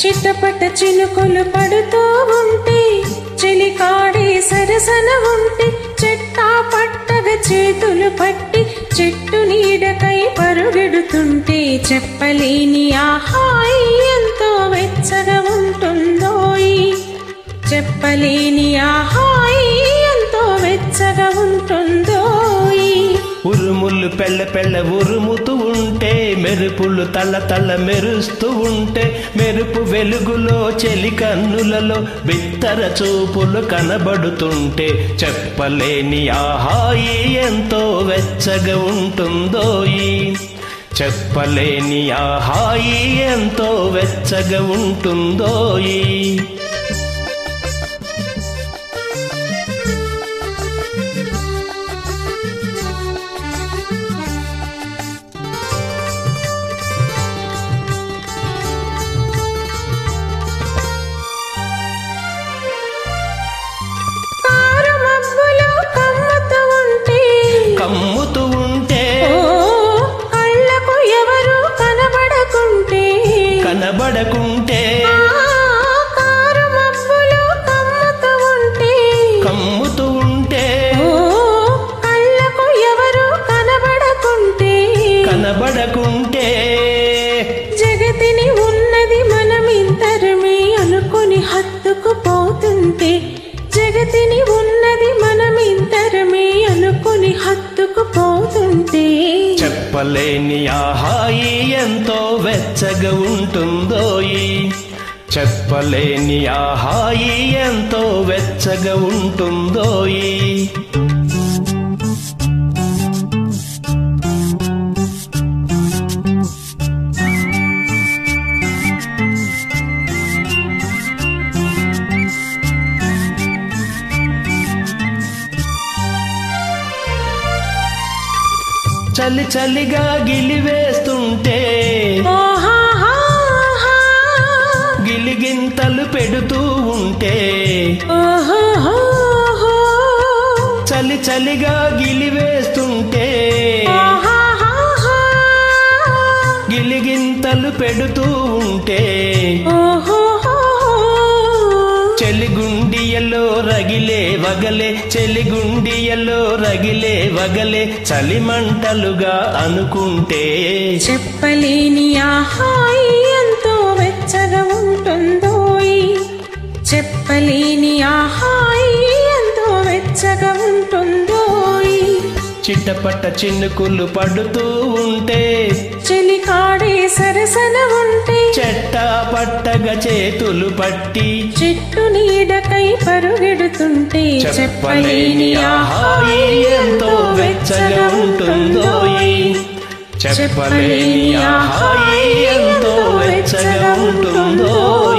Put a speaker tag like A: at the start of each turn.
A: చిట్టపట్ట చినుకులు పడుతూ ఉంటే చెలికాడే సరసన ఉంటే చెట్టా పట్టగ చేతులు పట్టి చెట్టు నీడకై పరుగెడుతుంటే చెప్పలేని ఆ హాయి ఎంతో వెచ్చగా ఉంటుందోయి చెప్పలేని ఆ హాయి ఎంతో వెచ్చగా ఉంటుందోయి
B: ఉరుములు పెళ్ళ పెళ్ళ ఉరుముతూ ఉంటే మెరుపులు తల్ల తల్ల మెరుస్తూ ఉంటే మెరుపు వెలుగులో చెలి కన్నులలో బిత్తర చూపులు కనబడుతుంటే చెప్పలేని ఆహాయి ఎంతో వెచ్చగా ఉంటుందోయి చెప్పలేని ఆహాయి ఎంతో వెచ్చగా ఉంటుందోయి
A: కారు మబ్బులో కమ్ముతూ ఉంటే
B: కమ్ముతూ ఉంటే
A: ఓ కళ్ళకు ఎవరు కనబడకుంటే
B: కనబడకుంటే
A: ఆ కారు మబ్బులో కమ్ముతూ ఉంటే
B: కమ్ముతూ ఉంటే
A: ఓ కళ్ళకు ఎవరు కనబడకుంటే
B: కనబడకుంటే
A: జగతిని ఉన్నది మనమిద్దరమే అనుకొని హత్తుకు పోతుంటే జగతిని ఉన్నది మనమిద్దరమే అనుకొని హత్తుకు పోతుంటే
B: చెప్పలేని ఆహాయి ఎంతో వెచ్చగా ఉంటుందోయి చెప్పలేని ఆహాయి ఎంతో వెచ్చగా ఉంటుందోయి చలి చలిగా గిలివేస్తుంటే
A: ఓహాహాహా.
B: గిలిగింతలు పెడుతూ ఉంటే
A: ఓహోహోహో.
B: చలి చలిగా గిలివేస్తుంటే
A: ఓహాహాహా.
B: గిలిగింతలు పెడుతూ ఉంటే
A: ఓహోహోహో.
B: చెలిగుండియలో రగిలే వగలే చెలిగుండియలో రగిలే వగలే చలిమంటలుగా అనుకుంటే
A: చెప్పలేని ఆ హాయి ఎంతో వెచ్చగా ఉంటుందోయ్ చెప్పలేని ఆ హాయి ఎంతో వెచ్చగా ఉంటుందోయ్
B: చిట్టపట్ట చినుకులు పడుతూ ఉంటే
A: చెలికాడే సరసన ఉంటే
B: చెట్టా పట్టగా చేతులు పట్టి
A: చెట్టు నీడకై పరుగెడుతుంటే
B: చెప్పలేని ఆహాయి ఎంతో వెచ్చగా ఉంటుందోయి చెప్పలేని ఆహాయి ఎంతో వెచ్చగా ఉంటుందోయ్